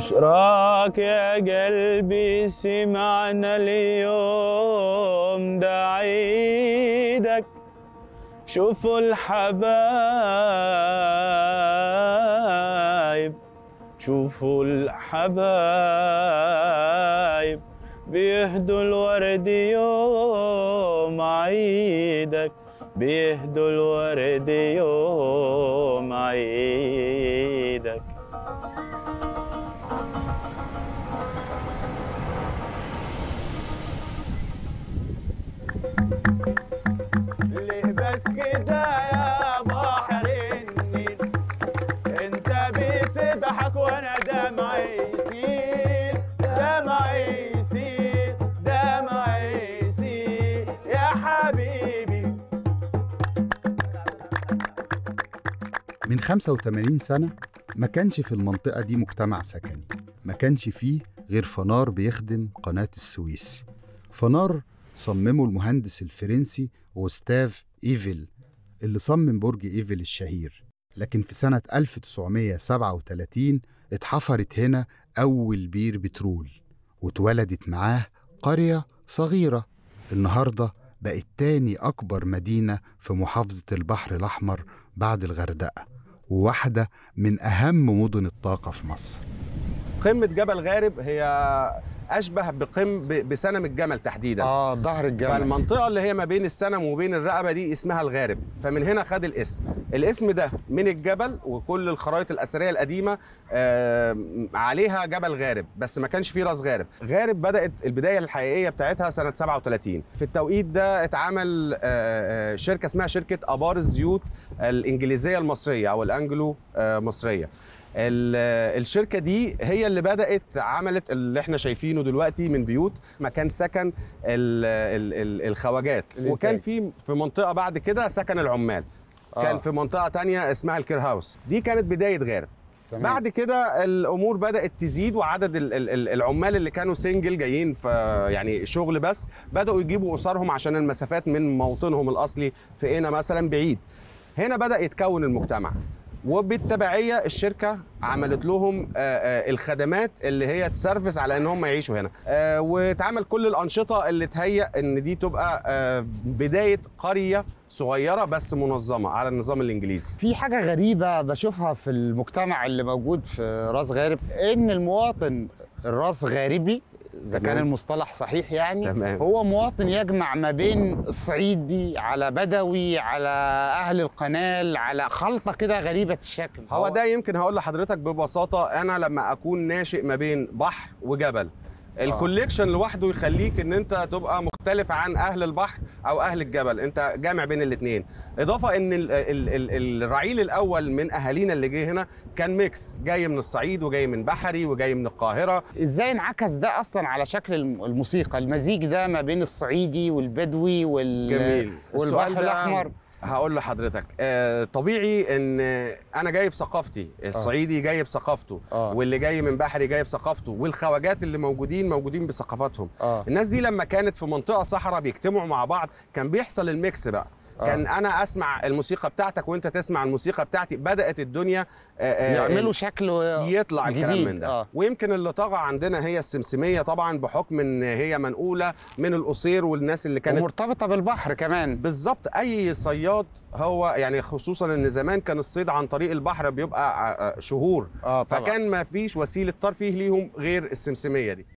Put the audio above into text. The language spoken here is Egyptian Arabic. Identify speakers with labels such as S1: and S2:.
S1: بشراك يا قلبي سمعنا اليوم ده عيدك شوفوا الحبايب شوفوا الحبايب بيهدوا الورد يوم عيدك بيهدوا الورد يوم عيدك ليه بس كده يا بحر النيل انت بتضحك وانا دمعي يسيل دمعي يسيل دمعي يسيل يا حبيبي
S2: من 85 سنة ما كانش في المنطقة دي مجتمع سكني ما كانش فيه غير فنار بيخدم قناة السويس فنار صممه المهندس الفرنسي غوستاف إيفل اللي صمم برج إيفل الشهير لكن في سنة 1937 اتحفرت هنا أول بير بترول واتولدت معاه قرية صغيرة النهاردة بقت تاني أكبر مدينة في محافظة البحر الأحمر بعد الغردقة وواحدة من أهم مدن الطاقة في مصر
S3: قمه جبل غارب هي اشبه بقم ب- بسنم الجمل تحديدا
S2: آه ظهر الجمل
S3: فالمنطقه اللي هي ما بين السنم وبين الرقبه دي اسمها الغارب فمن هنا خد الاسم الاسم ده من الجبل وكل الخرائط الاثريه القديمه آه، عليها جبل غارب بس ما كانش فيه راس غارب غارب بدات البدايه الحقيقيه بتاعتها سنه 37 في التوقيت ده اتعمل آه، آه، شركه اسمها شركه ابار الزيوت الانجليزيه المصريه او الانجلو آه، مصريه ال- الشركه دي هي اللي بدات عملت اللي احنا شايفينه دلوقتي من بيوت مكان سكن ال- ال- ال- الخواجات
S2: الإنتاج.
S3: وكان في في منطقه بعد كده سكن العمال
S2: آه.
S3: كان في منطقه تانية اسمها الكير هاوس دي كانت بدايه غارب
S2: تمام.
S3: بعد كده الامور بدات تزيد وعدد ال- ال- ال- العمال اللي كانوا سنجل جايين في يعني شغل بس بداوا يجيبوا اسرهم عشان المسافات من موطنهم الاصلي في هنا مثلا بعيد هنا بدا يتكون المجتمع وبالتبعيه الشركه عملت لهم آه، آه، الخدمات اللي هي تسرفس على ان هم يعيشوا هنا آه، واتعمل كل الانشطه اللي تهيأ ان دي تبقى آه، بدايه قريه صغيره بس منظمه على النظام الانجليزي
S4: في حاجة غريبة بشوفها في المجتمع اللي موجود في راس غارب إن المواطن الراس غاربي إذا كان
S3: تمام.
S4: المصطلح صحيح يعني
S3: تمام.
S4: هو مواطن يجمع ما بين الصعيدي على بدوي على أهل القنال على خلطة كده غريبة الشكل
S3: هو ده يمكن هقول لحضرتك ببساطه انا لما اكون ناشئ ما بين بحر وجبل الكوليكشن لوحده يخليك ان انت تبقى مختلف عن اهل البحر او اهل الجبل انت جامع بين الاثنين اضافه ان ال ال ال الرعيل الاول من اهالينا اللي جه هنا كان ميكس جاي من الصعيد وجاي من بحري وجاي من القاهره
S4: ازاي انعكس ده اصلا على شكل الم- الموسيقى المزيج ده ما بين الصعيدي والبدوي وال
S3: جميل السؤال
S4: والبحر
S3: ده
S4: الاحمر
S3: هقول لحضرتك آه طبيعي ان انا جايب ثقافتي الصعيدي جايب ثقافته
S4: آه.
S3: واللي جاي من بحري جايب ثقافته والخواجات اللي موجودين موجودين بثقافاتهم
S4: اه
S3: الناس دي لما كانت في منطقه صحراء بيجتمعوا مع بعض كان بيحصل الميكس بقى
S4: آه.
S3: كان انا اسمع الموسيقى بتاعتك وانت تسمع الموسيقى بتاعتي بدات الدنيا آه، آه،
S4: يعملوا شكل
S3: يطلع الكلام
S4: جديد.
S3: من ده
S4: آه.
S3: ويمكن اللي طغى عندنا هي السمسميه طبعا بحكم ان هي منقوله من القصير والناس اللي كانت
S4: ومرتبطه بالبحر كمان
S3: بالظبط اي صياد هو يعني خصوصا ان زمان كان الصيد عن طريق البحر بيبقى آه، آه، شهور
S4: اه طبعا
S3: فكان ما فيش وسيله ترفيه ليهم غير السمسميه دي